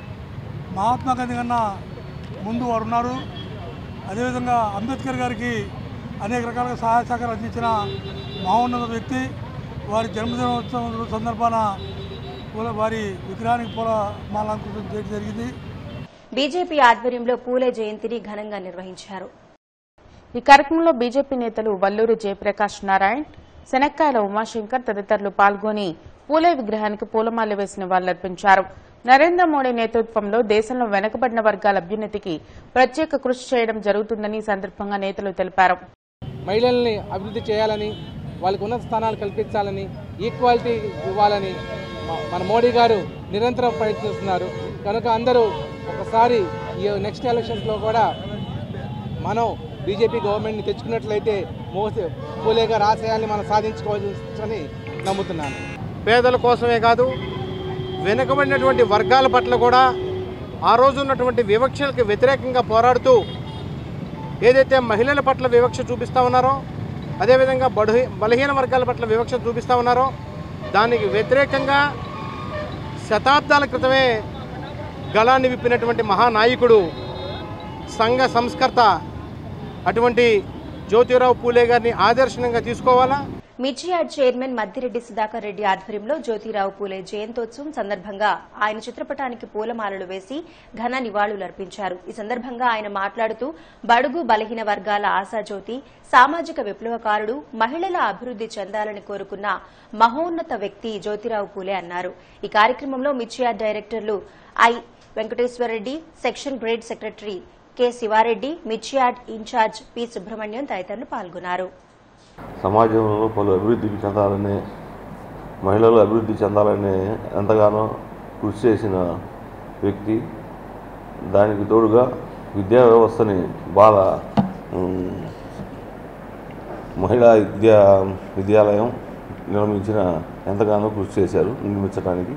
మహాత్మా గాంధీ కన్నా ముందు వారు ఉన్నారు అదేవిధంగా అంబేద్కర్ గారికి అనేక రకాలుగా సహాయ సహకారం అందించిన మహోన్నత వ్యక్తి వారి జన్మదినోత్సవం సందర్భాన పూల వారి విగ్రహానికి పూల మాలంకృతం చేయడం జరిగింది బీజేపీ ఆధ్వర్యంలో పూలే జయంతిని ఘనంగా నిర్వహించారు ఈ కార్యక్రమంలో బీజేపీ నేతలు వల్లూరి జయప్రకాష్ నారాయణ్ శనక్కాయల ఉమాశంకర్ తదితరులు పాల్గొని పూలే విగ్రహానికి పూలమాల వేసి నివాళులర్పించారు నరేంద్ర మోడీ నేతృత్వంలో దేశంలో వెనుకబడిన వర్గాల అభ్యున్నతికి ప్రత్యేక కృషి చేయడం జరుగుతుందని ఈ సందర్భంగా నేతలు తెలిపారు మహిళల్ని అభివృద్ధి చేయాలని వాళ్ళకి ఉన్నత స్థానాలు కల్పించాలని ఈక్వాలిటీ ఇవ్వాలని మ- మన మోడీ గారు నిరంతరం ప్రయత్నిస్తున్నారు కనుక అందరూ ఒకసారి ఈ నెక్స్ట్ ఎలక్షన్స్లో కూడా మనం బీజేపీ గవర్నమెంట్ని తెచ్చుకున్నట్లయితే మోసే పూలే గారి ఆశయాల్ని మనం సాధించుకోవచ్చని నమ్ముతున్నాను పేదల కోసమే కాదు వెనుకబడినటువంటి వర్గాల పట్ల కూడా ఆ రోజు ఉన్నటువంటి వివక్షలకు వ్యతిరేకంగా పోరాడుతూ ఏదైతే మహిళల పట్ల వివక్ష చూపిస్తూ ఉన్నారో అదేవిధంగా బడు బలహీన వర్గాల పట్ల వివక్ష చూపిస్తూ ఉన్నారో దానికి వ్యతిరేకంగా శతాబ్దాల క్రితమే గళాన్ని విప్పినటువంటి మహానాయకుడు సంఘ సంస్కర్త అటువంటి జ్యోతిరావు పూలే గారిని ఆదర్శనంగా తీసుకోవాలా మిర్చియాడ్ చైర్మన్ మద్దిరెడ్డి సుధాకర్ రెడ్డి ఆధ్వర్యంలో జ్యోతిరావు పూలే జయంతోత్సవం సందర్భంగా ఆయన చిత్రపటానికి పూలమాలలు వేసి ఘన నివాళులర్పించారు ఈ సందర్భంగా ఆయన మాట్లాడుతూ బడుగు బలహీన వర్గాల ఆశాజ్యోతి సామాజిక విప్లవకారుడు మహిళల అభివృద్ది చెందాలని కోరుకున్న మహోన్నత వ్యక్తి జ్యోతిరావు పూలే అన్నారు ఈ కార్యక్రమంలో mirchi yard directors I Venkateswarareddy section grade secretary K Sivareddy mirchi yard incharge P Subrahmanyam తదితరులు పాల్గొన్నారు సమాజంలో పలు అభివృద్ధికి చెందాలని మహిళలు అభివృద్ధి చెందాలని ఎంతగానో కృషి చేసిన వ్యక్తి దానికి తోడుగా విద్యా వ్యవస్థని బాగా ఉమ్, మహిళా విద్యా విద్యాలయం నిర్మించిన ఎంతగానో కృషి చేశారు నిర్మించడానికి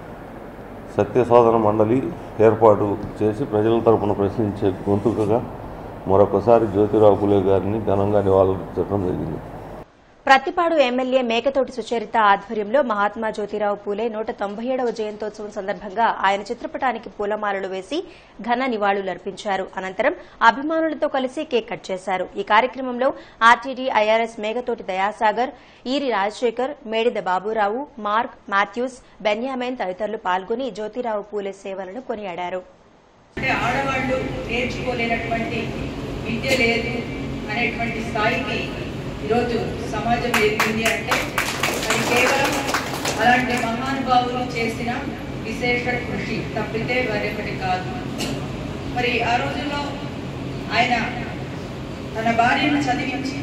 సత్య శోధన మండలి ఏర్పాటు చేసి ప్రజల తరపున ప్రశ్నించే గొంతుకగా మరొకసారి జ్యోతిరావు పులే గారిని ఘనంగా నివాళులర్పించడం జరిగింది ప్రతిపాడు ఎమ్మెల్యే మేకతోటి సుచరిత ఆధ్వర్యంలో మహాత్మా జ్యోతిరావు పూలే నూట తొంభై ఏడవ జయంతోత్సవం సందర్భంగా ఆయన చిత్రపటానికి పూలమాలలు వేసి ఘన నివాళులర్పించారు అనంతరం అభిమానులతో కలిసి కేక్ కట్ చేశారు ఈ కార్యక్రమంలో RTD IRS Meghathoti Dayasagar Eeri Rajasekhar Medida Baburao Mark Mathews Benjamin తదితరులు పాల్గొని జ్యోతిరావు పూలే సేవలను కొనియాడారు అంటే ఆడవాళ్ళు నేర్చుకోలేనటువంటి విద్య లేదు అనేటువంటి స్థాయికి ఈరోజు సమాజం ఎదిగింది అంటే అది కేవలం అలాంటి మహానుభావులు చేసిన విశేష కృషి తప్పితే మరొకటి కాదు మరి ఆ రోజుల్లో ఆయన తన భార్యను చదివించి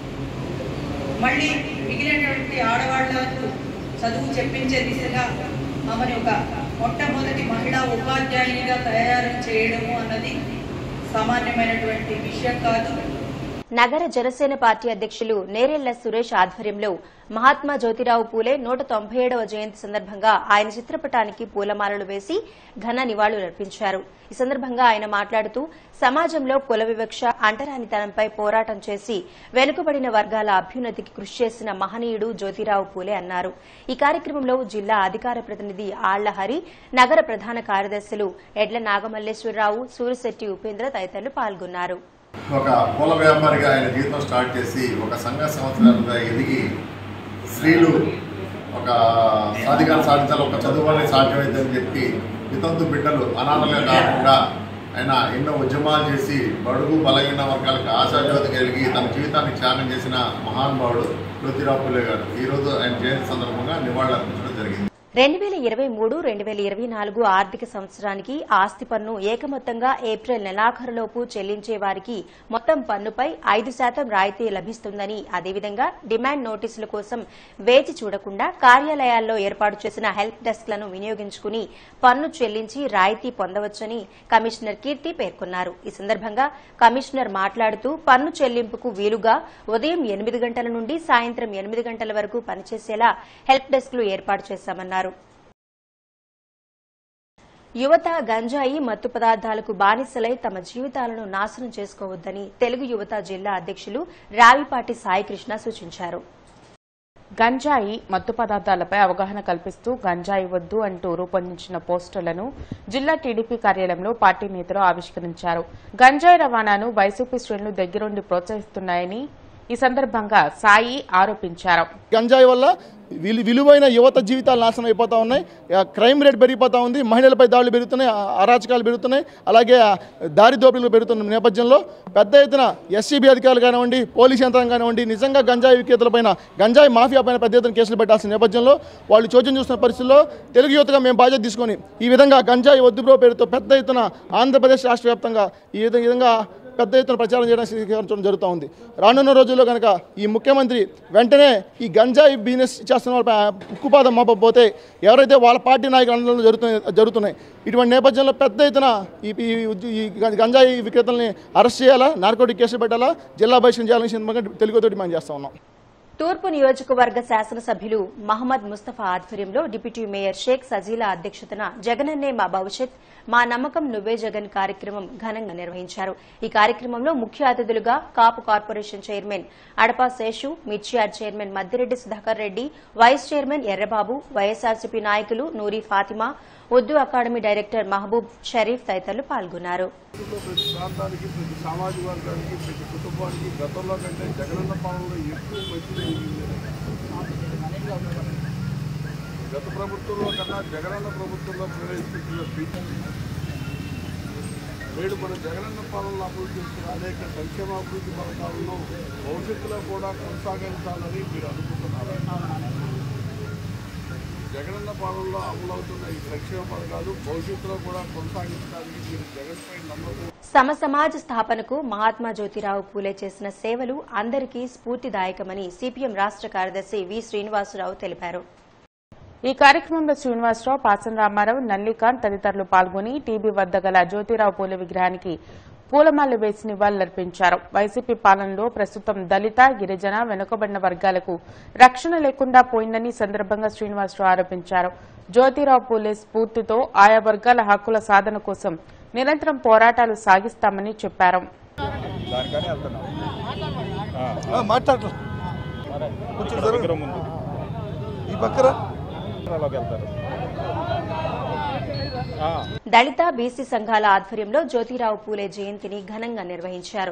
మళ్ళీ మిగిలినటువంటి ఆడవాళ్లకు చదువు చెప్పించే దిశగా ఆమెను ఒక మొట్టమొదటి మహిళా ఉపాధ్యాయునిగా తయారు చేయడము అన్నది సామాన్యమైనటువంటి విషయం కాదు నగర జనసేన పార్టీ అధ్యక్షులు నేరెళ్ల సురేష్ ఆధ్వర్యంలో మహాత్మా జ్యోతిరావు పూలే నూట తొంభై ఏడవ జయంతి సందర్భంగా ఆయన చిత్రపటానికి పూలమాలలు వేసి ఘన నివాళులర్పించారు ఈ సందర్భంగా ఆయన మాట్లాడుతూ సమాజంలో కుల వివక్ష అంటరానితనంపై పోరాటం చేసి వెనుకబడిన వర్గాల అభ్యున్నతికి కృషి చేసిన మహనీయుడు జ్యోతిరావు పూలే అన్నారు ఈ కార్యక్రమంలో జిల్లా అధికార ప్రతినిధి ఆళ్ల హరి నగర ప్రధాన కార్యదర్శులు ఎడ్ల నాగమల్లేశ్వరరావు సూరిశెట్టి ఉపేంద్ర తదితరులు పాల్గొన్నారు ఒక పూల వ్యాపారిగా ఆయన జీవితం స్టార్ట్ చేసి ఒక సంఘ సంవత్సరాలుగా ఎదిగి స్త్రీలు ఒక సాధికార సాధించాలి ఒక చదువు అనేది సాధ్యమైందని చెప్పి వితంతు బిడ్డలు అనాథలుగా కాకుండా ఆయన ఎన్నో ఉద్యమాలు చేసి బడుగు బలహీన వర్గాలకు ఆశాజ్యోతి కలిగి తన జీవితాన్ని త్యాగం చేసిన మహానుభావుడు జ్యోతిరావు పులే గారు ఈరోజు ఆయన జయంతి సందర్భంగా నివాళులు అర్పించడం జరిగింది రెండు వేల ఇరవై మూడు రెండు వేల ఇరవై నాలుగు ఆర్థిక సంవత్సరానికి ఆస్తి పన్ను ఏకమొత్తంగా ఏప్రిల్ నెలాఖరులోపు చెల్లించే వారికి మొత్తం పన్నుపై ఐదు శాతం రాయితీ లభిస్తుందని అదేవిధంగా డిమాండ్ నోటీసుల కోసం వేచి చూడకుండా కార్యాలయాల్లో ఏర్పాటు చేసిన హెల్ప్ డెస్క్లను వినియోగించుకుని పన్ను చెల్లించి రాయితీ పొందవచ్చని కమిషనర్ కీర్తి పేర్కొన్నారు ఈ సందర్భంగా కమిషనర్ మాట్లాడుతూ పన్ను చెల్లింపుకు వీలుగా ఉదయం ఎనిమిది గంటల నుండి సాయంత్రం ఎనిమిది గంటల వరకు పనిచేసేలా హెల్ప్ డెస్క్లు ఏర్పాటు చేశామన్నారు యువత గంజాయి మత్తు పదార్థాలకు బానిసలై తమ జీవితాలను నాశనం చేసుకోవద్దని తెలుగు యువత జిల్లా అధ్యక్షులు రావిపాటి సాయికృష్ణ సూచించారు గంజాయి మత్తు పదార్థాలపై అవగాహన కల్పిస్తూ గంజాయి వద్దు అంటూ రూపొందించిన పోస్టర్లను జిల్లా టీడీపీ కార్యాలయంలో పార్టీ నేతలు ఆవిష్కరించారు గంజాయి రవాణాను వైసీపీ శ్రేణులు దగ్గరుండి ప్రోత్సహిస్తున్నాయని ఈ సందర్భంగా సాయి ఆరోపించారు గంజాయి వల్ల విలు విలువైన యువత జీవితాలు నాశనం అయిపోతూ ఉన్నాయి ఆ, క్రైమ్ రేట్ పెరిగిపోతూ ఉంది మహిళలపై దాడులు పెరుగుతున్నాయి ఆ, అరాచకాలు పెరుగుతున్నాయి అలాగే ఆ, దారి దోపిడీలు పెరుగుతున్న నేపథ్యంలో పెద్ద ఎత్తున ఎస్సీబీ అధికారులు కానివ్వండి పోలీస్ యంత్రం కానివ్వండి నిజంగా గంజాయి విక్రేతలపైన గంజాయి మాఫియా పైన పెద్ద ఎత్తున కేసులు పెట్టాల్సిన నేపథ్యంలో వాళ్ళు చోద్యం చూస్తున్న పరిస్థితుల్లో తెలుగు యువతగా మేము బాధ్యత తీసుకొని ఈ విధంగా గంజాయి వద్దుబ్రో పేరుతో పెద్ద ఎత్తున ఆంధ్రప్రదేశ్ రాష్ట్ర వ్యాప్తంగా ఈ విధ- ఈ విధంగా పెద్ద ఎత్తున ప్రచారం చేయడానికి స్వీకరించడం జరుగుతూ ఉంది రానున్న రోజుల్లో కనుక ఈ ముఖ్యమంత్రి వెంటనే ఈ గంజాయి బిజినెస్ చేస్తున్న వాళ్ళపై ఉక్కుపాదం మోపకపోతే ఎవరైతే వాళ్ళ పార్టీ నాయకులందరూ జరుగుతున్నాయి జరుగుతున్నాయి ఇటువంటి నేపథ్యంలో పెద్ద ఎత్తున ఈ ఈ ఉద్య- ఈ గం- గంజాయి విక్రేతల్ని అరెస్ట్ చేయాలా నార్కోటిక్ కేసులు పెట్టాలా జిల్లా బహిష్కరణ చేయాలని ఈ సందర్భంగా తెలుగుతో డిమాండ్ చేస్తా ఉన్నాం తూర్పు నియోజకవర్గ శాసనసభ్యులు మహమ్మద్ ముస్తఫా ఆధ్వర్యంలో డిప్యూటీ మేయర్ షేక్ సజీలా అధ్యక్షతన జగనన్నే మా భవిష్యత్ మా నమ్మకం నువ్వే జగన్ కార్యక్రమం ఘనంగా నిర్వహించారు ఈ కార్యక్రమంలో ముఖ్య అతిథులుగా Kapu corporation chairman Adapa Seshu mirchi yard chairman Maddireddy Sudhakar Reddy vice chairman Errababu YSRCP నాయకులు నూరి ఫాతిమా ఉర్దూ అకాడమీ డైరెక్టర్ మహబూబ్ షరీఫ్ తదితరులు పాల్గొన్నారు ప్రతి ప్రాంతానికి ప్రతి సామాజిక వర్గానికి ప్రతి కుటుంబానికి గతంలో కంటే జగనన్న పాలనలో ఎక్కువ మంచి జరిగింది గత ప్రభుత్వంలో కన్నా జగనన్న ప్రభుత్వంలో ప్రవేశపెట్టిన ఫీచర్ నేడు మన జగనన్న పాలనలో అమలు చేస్తున్న అనేక సంక్షేమ అభివృద్ధి పథకాలను భవిష్యత్తులో కూడా కొనసాగించాలని మీరు అనుకుంటున్నారు జగనన్న పాలనలో అమలవుతున్న ఈ సంక్షేమ పథకాలు భవిష్యత్తులో కూడా కొనసాగించడానికి మీరు జగన్పై నమ్మకం సమ సమాజ స్థాపనకు మహాత్మా జ్యోతిరావు పూలే చేసిన సేవలు అందరికీ స్ఫూర్తిదాయకమని సిపిఎం రాష్ట కార్యదర్శి వి శ్రీనివాసరావు తెలిపారు ఈ కార్యక్రమంలో శ్రీనివాసరావు పాసన్ రామారావు నల్లికాంత్ తదితరులు పాల్గొని టీబీ వద్ద గల జ్యోతిరావు పూలే విగ్రహానికి పూలమాలలు వేసి నివాళులర్పించారు వైసీపీ పాలనలో ప్రస్తుతం దళిత గిరిజన వెనుకబడిన వర్గాలకు రక్షణ లేకుండా పోయిందని ఈ సందర్భంగా శ్రీనివాసరావు ఆరోపించారు జ్యోతిరావు పూలే స్ఫూర్తితో ఆయా వర్గాల హక్కుల సాధన కోసం నిరంతరం పోరాటాలు సాగిస్తామని చెప్పారు దానికని వెళ్తున్నాం మాట్లాడరు కొంచెం జరుగు ఈ పక్కన వెళ్తారు దళిత బీసీ సంఘాల ఆధ్వర్యంలో జ్యోతిరావు పూలే జయంతిని ఘనంగా నిర్వహించారు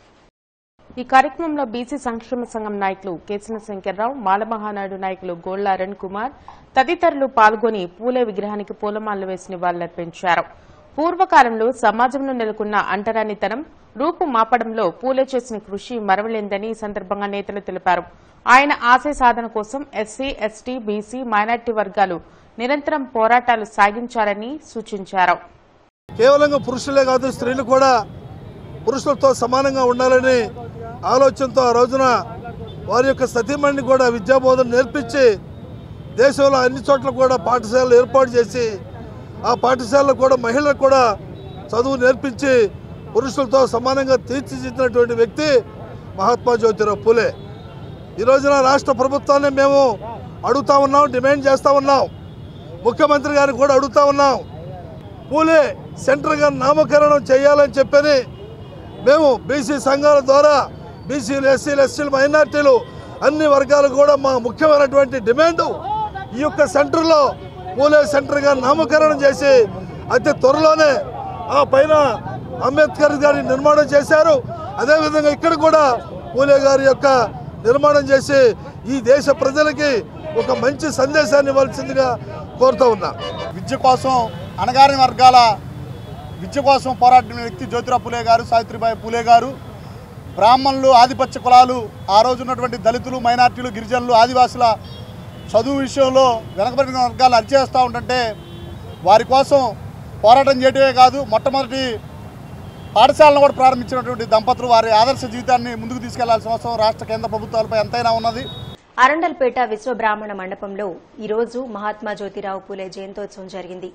ఈ కార్యక్రమంలో బీసీ సంక్షేమ సంఘం నాయకులు కేసిన శంకర్రావు మాలమహానాయుడు నాయకులు గోళ్ల అరుణ్ కుమార్ తదితరులు పాల్గొని పూలే విగ్రహానికి పూలమాలలు వేసి నివాళులర్పించారు పూర్వకాలంలో సమాజంలో నెలకొన్న అంటరానితనం రూపు మాపడంలో పూలే చేసిన కృషి మరవలేందని ఈ సందర్భంగా నేతలు తెలిపారు ఆయన ఆశయ సాధన కోసం ఎస్సీ ఎస్టీ బీసీ మైనార్టీ వర్గాలు నిరంతరం పోరాటాలు సాగించాలని సూచించారు కేవలంగా పురుషులే కాదు స్త్రీలు కూడా పురుషులతో సమానంగా ఉండాలని ఆలోచనతో ఆ రోజున వారి యొక్క సతీమణిని కూడా విద్యాబోధన నేర్పించి దేశంలో అన్ని చోట్ల కూడా పాఠశాలలు ఏర్పాటు చేసి ఆ పాఠశాలలో కూడా మహిళలకు కూడా చదువు నేర్పించి పురుషులతో సమానంగా తీర్చిదిద్దినటువంటి వ్యక్తి మహాత్మా జ్యోతిరావు పూలే ఈ రోజున రాష్ట్ర ప్రభుత్వాన్ని మేము అడుగుతా ఉన్నాం డిమాండ్ చేస్తూ ఉన్నాం ముఖ్యమంత్రి గారిని కూడా అడుగుతా ఉన్నాం పూలే సెంటర్గా నామకరణం చేయాలని చెప్పని మేము బీసీ సంఘాల ద్వారా బీసీలు ఎస్సీలు ఎస్సీలు మైనార్టీలు అన్ని వర్గాలు కూడా మా ముఖ్యమైనటువంటి డిమాండ్ ఈ యొక్క సెంటర్లో పూలే సెంటర్గా నామకరణం చేసి అతి త్వరలోనే ఆ పైన అంబేద్కర్ గారి నిర్మాణం చేశారు అదేవిధంగా ఇక్కడ కూడా పూలే గారి యొక్క నిర్మాణం చేసి ఈ దేశ ప్రజలకి ఒక మంచి సందేశాన్ని ఇవ్వాల్సిందిగా కోరుతూ ఉన్నా విద్య కోసం అణగారిన వర్గాల విద్య కోసం పోరాడిన వ్యక్తి జ్యోతిరావు పూలే గారు సావిత్రిబాయి పూలే గారు బ్రాహ్మణులు ఆధిపత్య కులాలు ఆ రోజు ఉన్నటువంటి దళితులు మైనార్టీలు గిరిజనులు ఆదివాసుల చదువు విషయంలో వెనకబడిన వర్గాలు అరిచేస్తూ ఉంటుంటే వారి కోసం పోరాటం చేయటమే కాదు మొట్టమొదటి పాఠశాలను కూడా ప్రారంభించినటువంటి దంపతులు వారి ఆదర్శ జీవితాన్ని ముందుకు తీసుకెళ్లాల్సిన అవసరం రాష్ట్ర కేంద్ర ప్రభుత్వాలపై ఎంతైనా ఉన్నది అరండల్పేట విశ్వబ్రాహ్మణ మండపంలో ఈరోజు మహాత్మా జ్యోతిరావు పూలే జయంతోత్సవం జరిగింది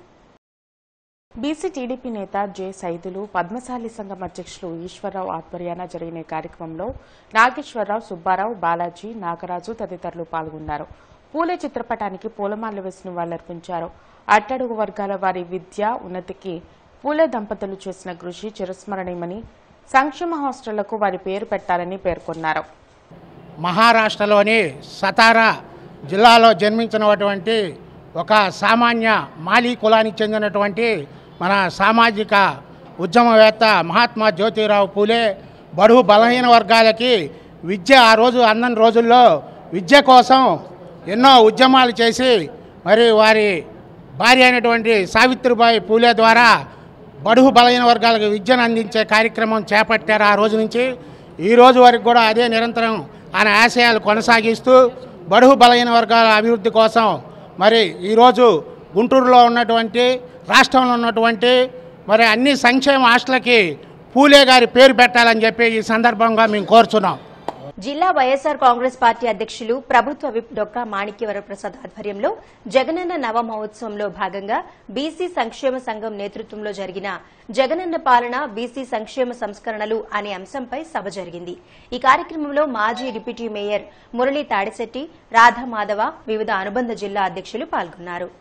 బీసీ టీడీపీ నేత జె సైదులు పద్మశాలి సంఘం అధ్యక్షులు ఈశ్వరరావు ఆధ్వర్యాన జరిగిన ఈ కార్యక్రమంలో నాగేశ్వరరావు సుబ్బారావు బాలాజీ నాగరాజు తదితరులు పాల్గొన్నారు పూలే చిత్రపటానికి పూలమాలలు వేసి నివాళులర్పించారు అట్టడుగు వర్గాల వారి విద్య ఉన్నతికి పూలే దంపతులు చేసిన కృషి చిరస్మరణీయమని సంక్షేమ హాస్టళ్లకు వారి పేరు పెట్టాలని పేర్కొన్నారు మహారాష్ట్రలోని సతారా జిల్లాలో జన్మించినటువంటి ఒక సామాన్య మాలీ కులానికి చెందినటువంటి మన సామాజిక ఉద్యమవేత్త మహాత్మా జ్యోతిరావు పూలే బడుగు బలహీన వర్గాలకి విద్య ఆ రోజు అందని రోజుల్లో విద్య కోసం ఎన్నో ఉద్యమాలు చేసి మరి వారి భార్య అయినటువంటి సావిత్రిబాయి పూలే ద్వారా బడుగు బలహీన వర్గాలకు విద్యను అందించే కార్యక్రమం చేపట్టారు ఆ రోజు నుంచి ఈ రోజు వరకు కూడా అదే నిరంతరం ఆయన ఆశయాలు కొనసాగిస్తూ బడుగు బలహీన వర్గాల అభివృద్ధి కోసం మరి ఈరోజు గుంటూరులో ఉన్నటువంటి రాష్ట్రంలో ఉన్నటువంటి మరి అన్ని సంక్షేమ హాస్టల్కి పూలే గారి పేరు పెట్టాలని చెప్పి ఈ సందర్భంగా మేము కోరుచున్నాం జిల్లా వైఎస్ఆర్ కాంగ్రెస్ పార్టీ అధ్యక్షులు ప్రభుత్వ విప్ డొక్కా మాణిక్యవరప్రసాద్ ఆధ్వర్యంలో జగనన్న నవ మహోత్సవంలో భాగంగా బీసీ సంక్షేమ సంఘం నేతృత్వంలో జరిగిన జగనన్న పాలన బీసీ సంక్షేమ సంస్కరణలు అనే అంశంపై సభ జరిగింది ఈ కార్యక్రమంలో మాజీ డిప్యూటీ మేయర్ మురళీ తాడిశెట్టి రాధామాధవ వివిధ అనుబంధ జిల్లా అధ్యక్షులు పాల్గొన్నారు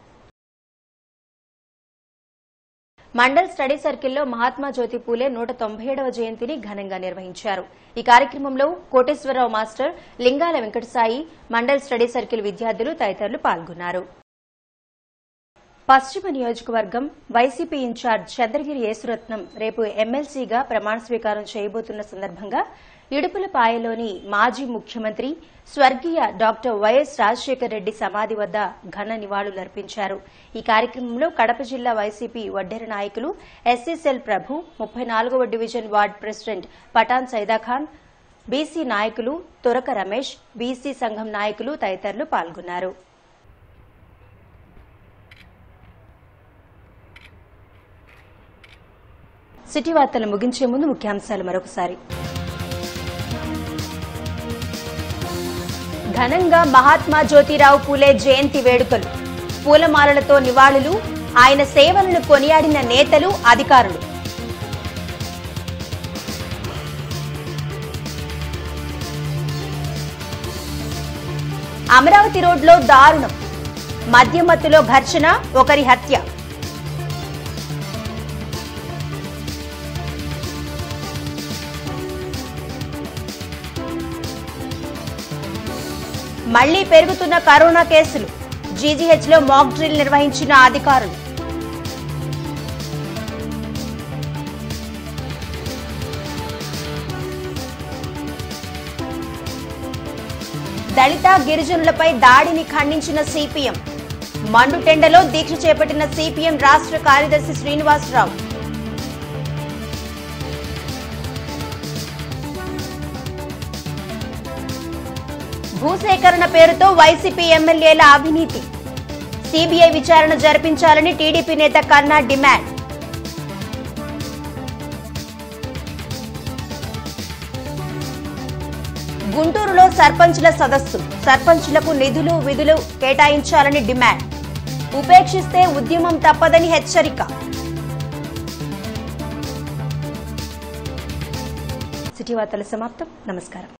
మండల్ స్టడీ సర్కిల్లో మహాత్మా జ్యోతి పూలే నూట తొంభై ఏడవ జయంతిని ఘనంగా నిర్వహించారు ఈ కార్యక్రమంలో Koteswararao master Lingala Venkatasai mandal study circle విద్యార్థులు తదితరులు పాల్గొన్నారు పశ్చిమ నియోజకవర్గం వైసీపీ ఇన్ఛార్జ్ చంద్రగిరి యేసురత్నం రేపు ఎమ్మెల్సీగా ప్రమాణ స్వీకారం చేయబోతున్న సందర్భంగా ఇడుపులపాయలోని మాజీ ముఖ్యమంత్రి స్వర్గీయ డాక్టర్ వైఎస్ రాజశేఖర రెడ్డి సమాధి వద్ద ఘన నివాళులర్పించారు ఈ కార్యక్రమంలో కడప జిల్లా వైసీపీ వడ్డెర నాయకులు ఎస్సీసెల్ ప్రభు ముప్పై నాలుగవ division ward president Pathan Saidakhan BC నాయకులు తురక రమేష్ బీసీ సంఘం నాయకులు తదితరులు పాల్గొన్నారు సిటీ వార్తలు ముగించే ముందు ముఖ్యాంశాలు మరొకసారి ఘనంగా మహాత్మా జ్యోతిరావు పూలే జయంతి వేడుకలు పూలమాలలతో నివాళులు ఆయన సేవలను కొనియాడిన నేతలు అధికారులు అమరావతి రోడ్లో దారుణం మద్యమత్తులో ఘర్షణ ఒకరి హత్య మళ్లీ పెరుగుతున్న కరోనా కేసులు జీజీహెచ్ లో మాక్ డ్రిల్ నిర్వహించిన అధికారులు దళిత గిరిజనులపై దాడిని ఖండించిన సిపిఎం మండుటెండలో దీక్ష చేపట్టిన సిపిఎం రాష్ట్ర కార్యదర్శి శ్రీనివాసరావు భూసేకరణ పేరుతో వైసీపీ ఎమ్మెల్యేల అవినీతి సిబిఐ విచారణ జరిపించాలని టీడీపీ నేత కన్నా డిమాండ్ గుంటూరులో సర్పంచుల సదస్సు సర్పంచులకు నిధులు విధులు కేటాయించాలని డిమాండ్ ఉపేక్షిస్తే ఉద్యమం తప్పదని హెచ్చరిక సిటీ వార్తల సమాప్తం నమస్కారం